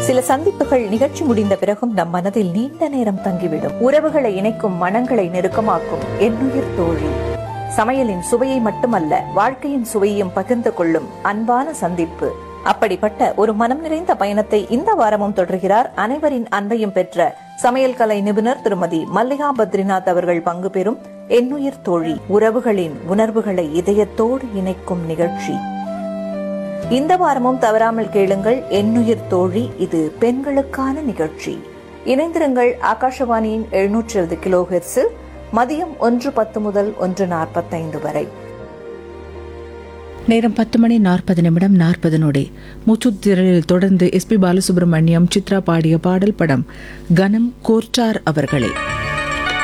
சில சந்திப்புகள் நிகழ்ச்சி முடிந்த பிறகும் நம் மனதில் நீண்ட நேரம் தங்கிவிடும் உறவுகளை இணைக்கும் மனங்களை நெருக்கமாக்கும் என்னுயிர் தோழி சமையலின் சுவையை மட்டுமல்ல வாழ்க்கையின் சுவையையும் பகிர்ந்து கொள்ளும் அன்பான சந்திப்பு அப்படிப்பட்ட ஒரு மனம் நிறைந்த பயணத்தை இந்த வாரமும் தொடர்கிறார் அனைவரின் அன்பையும் பெற்ற சமையல் கலை நிபுணர் திருமதி மல்லிகா பத்ரிநாத் அவர்கள் பங்கு பெறும் என்னுயிர் தோழி உறவுகளின் உணர்வுகளை இதயத்தோடு இணைக்கும் நிகழ்ச்சி இந்த வாரமும் தவறாமல் கேளுங்கள் என்னுயிர் தோழி இது பெண்களுக்கான நிகழ்ச்சி இணைந்திருங்கள் ஆகாஷவாணியின் எழுநூற்றி இருபது கிலோ ஹெர்ஸில் மதியம் ஒன்று பத்து முதல் ஒன்று நாற்பத்தைந்து வரை நேரம் பத்து மணி நாற்பது நிமிடம் நாற்பது நொடி மூச்சுத்திரலில் தொடர்ந்து எஸ்பி பாலசுப்ரமணியம் சித்ரா பாடிய பாடல் படம் கனம் கோர்ச்சார் அவர்களே